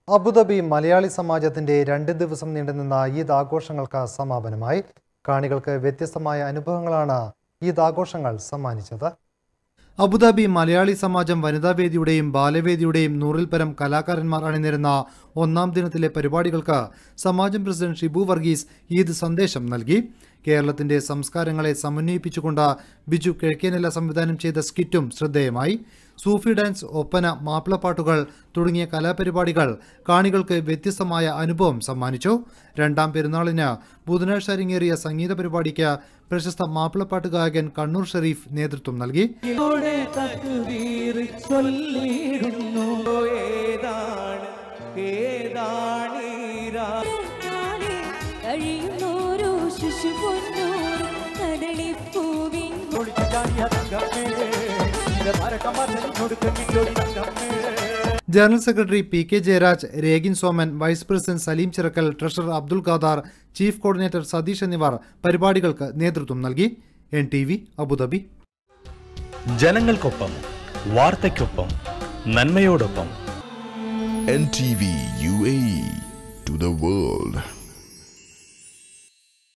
Abu Dhabi Malayali സമാജത്തിന്റെ രണ്ട് ദിവസം നീണ്ടുനിന്ന ഈദ് ആഘോഷങ്ങൾക്ക് സമാപനമായി കാണികൾക്ക് വ്യത്യസ്തമായ അനുഭവങ്ങളാണ് ഈദ് ആഘോഷങ്ങൾ സമ്മാനിച്ചത് അബുദാബി മലയാളി സമാജം വനിതാവേദിയുടെയും ബാലവേദിയുടെയും നൂറിൽ പരം കലാകാരന്മാർ അണിനിരുന്ന ഒന്നാം ദിനത്തിലെ പരിപാടികൾക്ക് സമാജം പ്രസിഡന്റ് ഷിബു വർഗീസ് ഈദ് സന്ദേശം നൽകി കേരളത്തിന്റെ സംസ്കാരങ്ങളെ സമന്വയിപ്പിച്ചുകൊണ്ട് ബിജു കിഴക്കേനില സംവിധാനം ചെയ്ത സ്കിറ്റും ശ്രദ്ധേയമായി സൂഫി ഡാൻസ് ഒപ്പന മാപ്പിളപ്പാട്ടുകൾ തുടങ്ങിയ കലാപരിപാടികൾ കാണികൾക്ക് വ്യത്യസ്തമായ അനുഭവം സമ്മാനിച്ചു രണ്ടാം പെരുന്നാളിന് ബുധനാഴ്ച അരങ്ങേറിയ സംഗീത പരിപാടിക്ക് പ്രശസ്ത മാപ്പിളപ്പാട്ട് ഗായകൻ കണ്ണൂർ ഷെരീഫ് നേതൃത്വം നൽകി ഇവിടെ തക്ബീർ ചൊല്ലിടുന്നു ഏതാണ് ഏതാണീരാ നാളെ കഴിയുന്നോരോ ശിശുപൊന്നോർ കടളിപ്പൂവിൻ general secretary P K Jayaraj Regin Soman vice president Saleem Chirakkal treasurer Abdul Khadar chief coordinator Satheesh എന്നിവർ പരിപാടികൾക്ക് നേതൃത്വം നൽകി എൻ ടി വി അബുദാബി ജനങ്ങൾക്കൊപ്പം വാർത്തയ്ക്കൊപ്പം നന്മയോടൊപ്പം NTV UAE to the world.